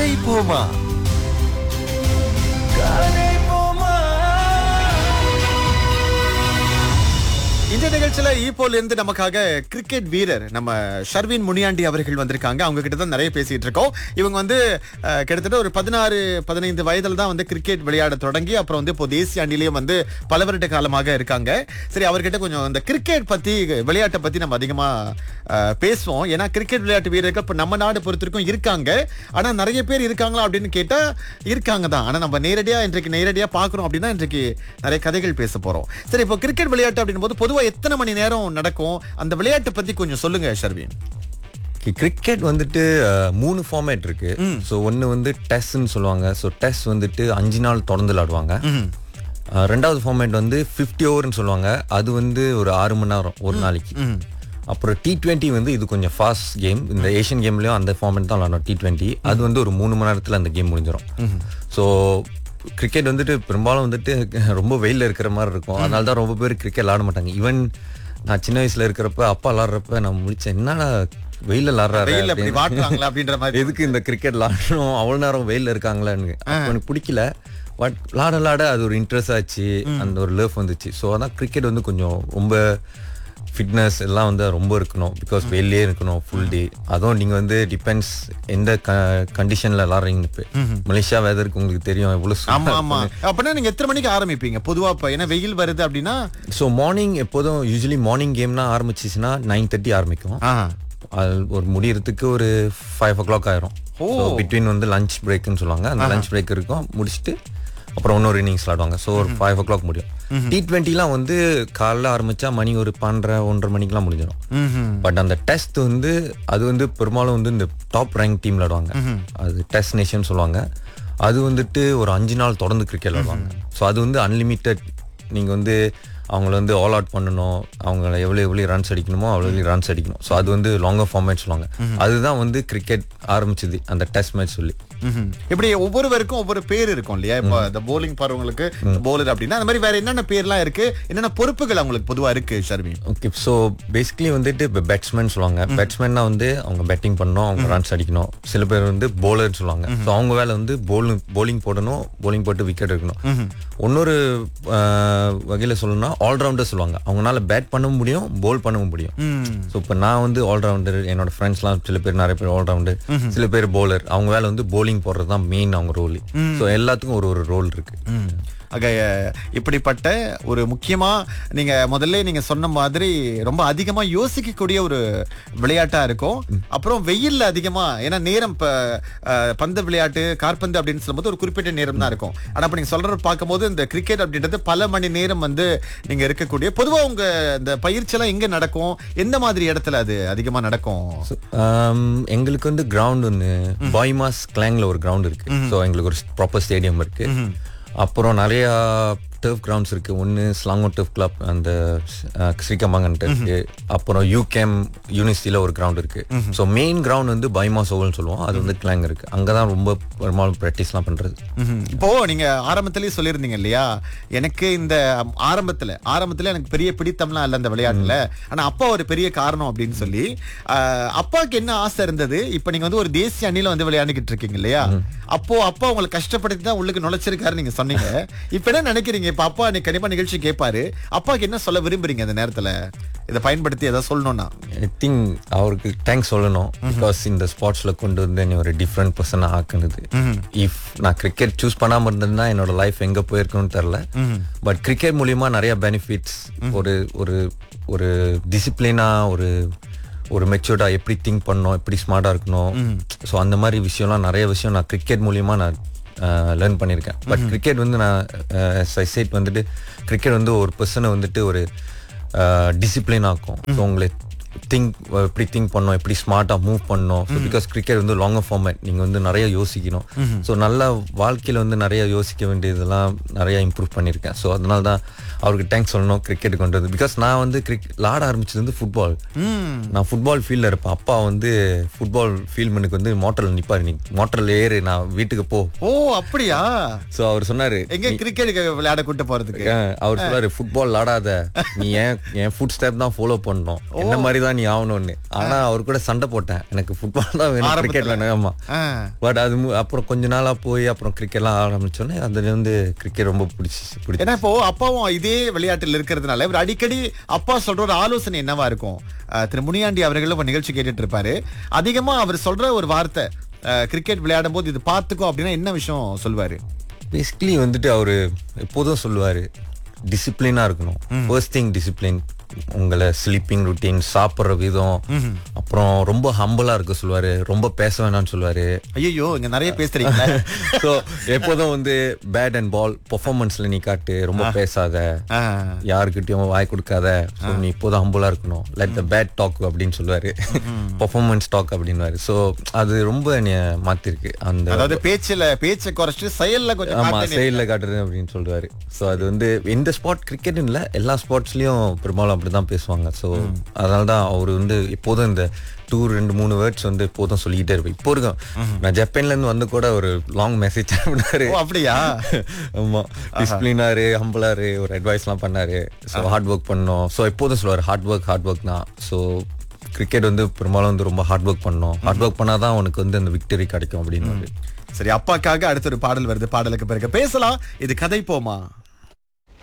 போமா காணே போமா இந்த நிகழ்ச்சியில ஈப்போல இருந்து நமக்காக கிரிக்கெட் வீரர் நம்ம ஷர்வின் முனியாண்டி அவர்கள் வந்திருக்காங்க அவங்க கிட்ட தான் நிறைய பேசிட்டு இருக்கோம் இவங்க வந்து அஹ், கிட்டத்தட்ட ஒரு பதினாறு பதினைந்து வயதுல தான் வந்து கிரிக்கெட் விளையாட தொடங்கி அப்புறம் வந்து இப்போ தேசிய அணிலையும் வந்து பல வருட காலமாக இருக்காங்க சரி அவர்கிட்ட கொஞ்சம் இந்த கிரிக்கெட் பத்தி விளையாட்டை பத்தி நம்ம அதிகமா அஹ், பேசுவோம் ஏன்னா கிரிக்கெட் விளையாட்டு வீரர்கள் இப்போ நம்ம நாடு பொறுத்திருக்கும் இருக்காங்க ஆனா நிறைய பேர் இருக்காங்களா அப்படின்னு கேட்டா இருக்காங்க தான் ஆனா நம்ம நேரடியா இன்றைக்கு நேரடியா பாக்குறோம் அப்படின்னா இன்றைக்கு நிறைய கதைகள் பேச போறோம் சரி இப்போ கிரிக்கெட் விளையாட்டு அப்படின் போது பொதுவா எத்தனை மணி நேரம் நடக்கும் அந்த விளையாட்டை பத்தி கொஞ்சம் சொல்லுங்க ஷர்வின் கிரிக்கெட் வந்துட்டு அஹ், மூணு ஃபார்மேட் இருக்கு ஸோ ஒன்று வந்து டெஸ்ட்னு சொல்லுவாங்க ஸோ டெஸ்ட் வந்துட்டு அஞ்சு நாள் தொடர்ந்து விளாடுவாங்க அஹ், ரெண்டாவது ஃபார்மேட் வந்து ஃபிஃப்டி ஓவர்னு சொல்லுவாங்க அது வந்து ஒரு ஆறு மணி நேரம் ஒரு நாளைக்கு அப்புறம் டி டுவெண்ட்டி வந்து இது கொஞ்சம் ஃபாஸ்ட் கேம் இந்த ஏஷியன் கேம்லயும் அந்த ஃபார்மேட் தான் விளாடணும் டி டுவெண்ட்டி அது வந்து ஒரு மூணு மணி நேரத்தில் அந்த கேம் முடிஞ்சிடும் ஸோ கிரிக்கெட் வந்துட்டு பெரும்பாலும் வந்துட்டு ரொம்ப வெயில்ல இருக்கிற மாதிரி இருக்கும் அதனால தான் ரொம்ப பேர் கிரிக்கெட் விளாட மாட்டாங்க ஈவன் நான் சின்ன வயசுல இருக்கிறப்ப அப்பா விளாடுறப்ப நான் முடிச்சேன் என்னடா வெயில விளாடுறாரு வெயில்ல அப்படி அப்படின்னு. வாட்டுறாங்களா அப்படின்ற மாதிரி எதுக்கு இந்த கிரிக்கெட் விளாடணும் அவ்வளவு நேரம் வெயில்ல இருக்காங்களான்னு அப்ப எனக்கு பிடிக்கல பட் விளாட விளாட அது ஒரு இன்ட்ரெஸ்ட் ஆச்சு அந்த ஒரு லவ் வந்துச்சு ஸோ அதான் கிரிக்கெட் வந்து கொஞ்சம் ரொம்ப ஃபிட்னஸ் எல்லாம் வந்து ரொம்ப இருக்கணும் பிகாஸ் வெயிலே இருக்கணும் ஃபுல் டே அதுவும் நீங்க வந்து டிபெண்ட்ஸ் எந்த கண்டிஷன்ல விளாடுறீங்கன்னு இப்போ மலேசியா வெதருக்கு உங்களுக்கு தெரியும் எவ்வளவு ஆமா ஆமா அப்படின்னா நீங்க எத்தனை மணிக்கு ஆரம்பிப்பீங்க பொதுவா இப்ப ஏன்னா வெயில் வருது அப்படின்னா ஸோ மார்னிங் எப்போதும் யூஸ்வலி மார்னிங் கேம்னா ஆரம்பிச்சிச்சுன்னா நைன் தேர்ட்டி ஆரம்பிக்கும் ஆ, அது ஒரு முடியறதுக்கு ஒரு ஃபைவ் ஓ கிளாக் ஆயிரும் ஸோ பிட்வீன் வந்து லஞ்ச் பிரேக்னு சொல்லுவாங்க அந்த லஞ்ச் பிரேக் இருக்கும் முடிச்சுட்டு அப்புறம் இன்னொரு இன்னிங்ஸ் விளாடுவாங்க ஸோ ஒரு ஃபைவ் ஓ கிளாக் முடியும் டி ட்வெண்ட்டிலாம் வந்து காலைல ஆரம்பிச்சா மணி ஒரு பன்னெண்டரை ஒன்றரை மணிக்கெலாம் முடிஞ்சிடும் ம்ஹும். பட் அந்த டெஸ்ட் வந்து அது வந்து பெரும்பாலும் வந்து இந்த டாப் ரேங்க் டீம் விளாடுவாங்க அது டெஸ்ட் நேஷன் சொல்லுவாங்க அது வந்துட்டு ஒரு அஞ்சு நாள் தொடர்ந்து கிரிக்கெட் விளாடுவாங்க ஸோ அது வந்து அன்லிமிட்டெட் நீங்கள் வந்து அவங்கள வந்து ஆல் அவுட் பண்ணணும் அவங்கள எவ்வளோ எவ்வளோ ரன்ஸ் அடிக்கணுமோ அவ்வளோ ரன்ஸ் அடிக்கணும் ஸோ அது வந்து லாங்கர் ஃபார்மேட் சொல்லுவாங்க அதுதான் வந்து கிரிக்கெட் ஆரம்பிச்சது அந்த டெஸ்ட் மேட்ச் சொல்லி ம்ஹும். இப்படி ஒவ்வொருவருக்கும் ஒவ்வொரு பேர் இருக்கும் இல்லையா இப்போ இந்த போலிங் பாருவங்களுக்கு போலர் அப்படின்னா அந்த மாதிரி வேற என்னென்ன பேர்லாம் இருக்கு என்னென்ன பொறுப்புகள் அவங்களுக்கு பொதுவா இருக்கு ஷர்மி ஓகே ஸோ பேசிக்கலி வந்துட்டு இப்போ பேட்ஸ்மேன் சொல்லுவாங்க பேட்ஸ்மேன்னா வந்து அவங்க பேட்டிங் பண்ணணும் அவங்க ரன்ஸ் அடிக்கணும் சில பேர் வந்து போலர்னு சொல்லுவாங்க ஸோ அவங்க வேலை வந்து போலிங் போலிங் போடணும் போலிங் போட்டு விக்கெட் எடுக்கணும் இன்னொரு வகையில் சொல்லணும்னா ஆல்ரவுண்டர் சொல்லுவாங்க அவங்களால பேட் பண்ணவும் முடியும் போல் பண்ணவும் முடியும் ஸோ இப்போ நான் வந்து ஆல்ரவுண்டர் என்னோட ஃப்ரெண்ட்ஸ்லாம் சில பேர் நிறைய பேர் ஆல்ரவுண்டர் சில பேர் போலர் அவங்க வேலை வந்து போலிங் போடுறது தான் மெயின் அவங்க ரோல் ஸோ எல்லாத்துக்கும் ஒரு ஒரு ரோல் இருக்கு ஆக இப்படிப்பட்ட ஒரு முக்கியமா நீங்க முதல்ல நீங்க சொன்ன மாதிரி ரொம்ப அதிகமா யோசிக்கக்கூடிய ஒரு விளையாட்டா இருக்கும் அப்புறம் வெயில்ல அதிகமா ஏன்னா நேரம் இப்ப அஹ், பந்து விளையாட்டு காற்பந்து அப்படின்னு சொல்லும்போது ஒரு குறிப்பிட்ட நேரம் தான் இருக்கும் ஆனா இப்ப நீங்க சொல்றது பார்க்கும்போது இந்த கிரிக்கெட் அப்படின்றது பல மணி நேரம் வந்து நீங்க இருக்கக்கூடிய பொதுவா உங்க இந்த பயிற்சி எல்லாம் எங்க நடக்கும் எந்த மாதிரி இடத்துல அது அதிகமா நடக்கும் Um, எங்களுக்கு வந்து கிரவுண்ட் ஒன்று பாய்மாஸ் கிளாங்ல ஒரு கிரவுண்ட் இருக்கு ஸோ எங்களுக்கு ஒரு ப்ராப்பர் ஸ்டேடியம் இருக்கு அப்புறம் நிறைய டர்ஃப் கிரவுண்ட்ஸ் இருக்கு ஒன்று ஸ்லாங்கோ டர்ஃப் கிளப் அந்த அஹ், ஸ்ரீகமங்கன் இருக்கு அப்புறம் யூகேம் யூனிவர்சிட்டியில் ஒரு கிரவுண்ட் இருக்கு ஸோ மெயின் கிரவுண்ட் வந்து பைமாஸ் ஓவல்னு சொல்லுவோம் அது வந்து கிளாங் இருக்கு அங்கே தான் ரொம்ப பெரும்பாலும் ப்ராக்டிஸ்லாம் பண்றது ம்ஹும். இப்போ நீங்க ஆரம்பத்திலேயே சொல்லியிருந்தீங்க இல்லையா எனக்கு இந்த ஆரம்பத்துல ஆரம்பத்துல எனக்கு பெரிய பிடித்தம்லாம் இல்ல இந்த விளையாட்டுல ஆனா அப்பா ஒரு பெரிய காரணம் அப்படின்னு சொல்லி ஆஹ், அப்பாவுக்கு என்ன ஆசை இருந்தது இப்ப நீங்க வந்து ஒரு தேசிய அணியில வந்து விளையாண்டுகிட்டு இருக்கீங்க இல்லையா அப்போ அப்பா உங்களை கஷ்டப்படுத்தி தான் உள்ளுக்கு நுழைச்சிருக்காரு நீங்க சொன்னீங்க இப்ப என்ன நினைக்கிறீங்க இப்ப அப்பா நீ கண்டிப்பா நிகழ்ச்சி கேட்பாரு அப்பாவுக்கு என்ன சொல்ல விரும்புறீங்க அந்த நேரத்துல இதை பயன்படுத்தி ஏதாவது சொல்லணும்னா ஐ திங்க் அவருக்கு தேங்க்ஸ் சொல்லணும் பிகாஸ் இந்த ஸ்போர்ட்ஸ்ல கொண்டு வந்து என்னை ஒரு டிஃப்ரெண்ட் பர்சனாக ஆக்குனது இஃப் நான் கிரிக்கெட் சூஸ் பண்ணாம இருந்திருந்தா என்னோட லைஃப் எங்க போயிருக்கணும்னு தெரில பட் கிரிக்கெட் மூலியமா நிறைய பெனிஃபிட்ஸ் ஒரு ஒரு ஒரு டிசிப்ளினா ஒரு ஒரு மெச்சூர்டா எப்படி திங்க் பண்ணணும் எப்படி ஸ்மார்ட்டா இருக்கணும் ஸோ அந்த மாதிரி விஷயம்லாம் நிறைய விஷயம் நான் கிரிக்கெட் மூலியமா நான் லேர்ன் பண்ணியிருக்கேன் பட் கிரிக்கெட் வந்து நான் சைட் வந்துட்டு கிரிக்கெட் வந்து ஒரு பர்சனை வந்துட்டு ஒரு டிசிப்ளின் ஆக்கும் ஸோ உங்களை திங்க் எப்படி திங்க் பண்ணணும் எப்படி ஸ்மார்ட்டாக மூவ் பண்ணணும் ஸோ பிகாஸ் கிரிக்கெட் வந்து லாங்கர் ஃபார்மேட் நீங்கள் வந்து நிறைய யோசிக்கணும் ஸோ நல்ல வாழ்க்கையில் வந்து நிறைய யோசிக்க வேண்டியதெல்லாம் நிறைய இம்ப்ரூவ் பண்ணியிருக்கேன் ஸோ அதனால தான் அவருக்கு தேங்க்ஸ் சொல்லணும் கிரிக்கெட் கொண்டு வந்து பிகாஸ் நான் வந்து கிரிக் விளாட ஆரம்பிச்சது வந்து ஃபுட்பால் நான் ஃபுட்பால் ஃபீல்டில் இருப்பேன் அப்பா வந்து ஃபுட்பால் ஃபீல்டுமனுக்கு வந்து மோட்டரில் நிற்பார் நீ மோட்டரில் ஏறு நான் வீட்டுக்கு போ ஓ அப்படியா ஸோ அவர் சொன்னாரு எங்க கிரிக்கெட் விளையாட கூட்டு போறதுக்கு அவர் சொல்றாரு ஃபுட்பால் விளாடாத நீ ஏன் என் ஃபுட் ஸ்டெப் தான் ஃபாலோ பண்ணணும் என்ன மாதிரி மாதிரி தான் நீ ஆகணும்னு ஆனா அவர் கூட சண்டை போட்டேன் எனக்கு ஃபுட்பால் தான் வேணும் கிரிக்கெட் வேணும் ஆமா ஆ. பட் அது மு- அப்புறம் கொஞ்ச நாளா போய் அப்புறம் கிரிக்கெட்லாம் ஆரம்பிச்சோன்னே அதுல வந்து கிரிக்கெட் ரொம்ப பிடிச்சி பிடிச்சி ஏன்னா இப்போ அப்பாவும் இதே விளையாட்டில் இருக்கிறதுனால இவர் அடிக்கடி அப்பா சொல்ற ஒரு ஆலோசனை என்னவா இருக்கும் அஹ், திரு முனியாண்டி அவர்களும் ஒரு நிகழ்ச்சி கேட்டுட்டு இருப்பாரு அதிகமா அவர் சொல்ற ஒரு வார்த்தை அஹ், கிரிக்கெட் விளையாடும் போது இது பார்த்துக்கோ அப்படின்னா என்ன விஷயம் சொல்வாரு பேசிக்கலி வந்துட்டு அவரு எப்போதும் சொல்லுவாரு டிசிப்ளினா இருக்கணும் ஃபர்ஸ்ட் திங் டிசிப்ளின் உங்களை ஸ்லீப்பிங் ருட்டீன் சாப்பிட்ற விதம் அப்புறம் ரொம்ப ஹம்பிளா இருக்க சொல்லுவாரு ரொம்ப பேச வேணாம்னு சொல்லுவாரு ஐயோ இங்க நிறைய பேசுறீங்களா ஸோ எப்போதும் வந்து பேட் அண்ட் பால் பெர்ஃபார்மன்ஸ்ல நீ காட்டு ரொம்ப பேசாத ஆ. யாருக்கிட்டயும் வாய் கொடுக்காத ஸோ நீ இப்போதான் ஹம்புலா இருக்கணும் லெட் த பேட் டாக் அப்படின்னு சொல்லுவாரு பெர்ஃபார்மன்ஸ் டாக் அப்படின்னுவாரு ஸோ அது ரொம்ப என்னைய மாத்திருக்கு அந்த அதாவது பேச்சுல பேச்சை குறைச்சிட்டு செயல்ல கொஞ்சம் ஆமா காட்டுன்னு- செயல்ல காட்டுறது அப்படின்னு சொல்லுவாரு ஸோ அது வந்து இந்த ஸ்பாட் கிரிக்கெட் இல்ல எல்லா ஸ்பார்ட்ஸ்லயும் பெரும்பாலும் அப்படிதான் பேசுவாங்க ஸோ அதனால தான் அவர் வந்து எப்போதும் இந்த டூ ரெண்டு மூணு வேர்ட்ஸ் வந்து எப்போதும் சொல்லிக்கிட்டே இருப்பேன் இப்போ இருக்கும் நான் ஜப்பான்ல இருந்து வந்து கூட ஒரு லாங் மெசேஜ் பண்ணாரு ஓ அப்படியா ஆமா டிசிப்ளினாரு ஹம்பிளாரு ஒரு அட்வைஸ்லாம் பண்ணாரு ஸோ ஹார்ட் ஒர்க் பண்ணோம் ஸோ எப்போதும் சொல்லுவார் ஹார்ட் ஒர்க் ஹார்ட் ஒர்க் தான் ஸோ கிரிக்கெட் வந்து பெரும்பாலும் வந்து ரொம்ப ஹார்ட் ஒர்க் பண்ணணும் ஹார்ட் ஒர்க் பண்ணாதான் உனக்கு வந்து அந்த விக்டரி கிடைக்கும் அப்படின்னு சரி அப்பாக்காக அடுத்த ஒரு பாடல் வருது பாடலுக்கு பிறகு பேசலாம் இது கதை போமா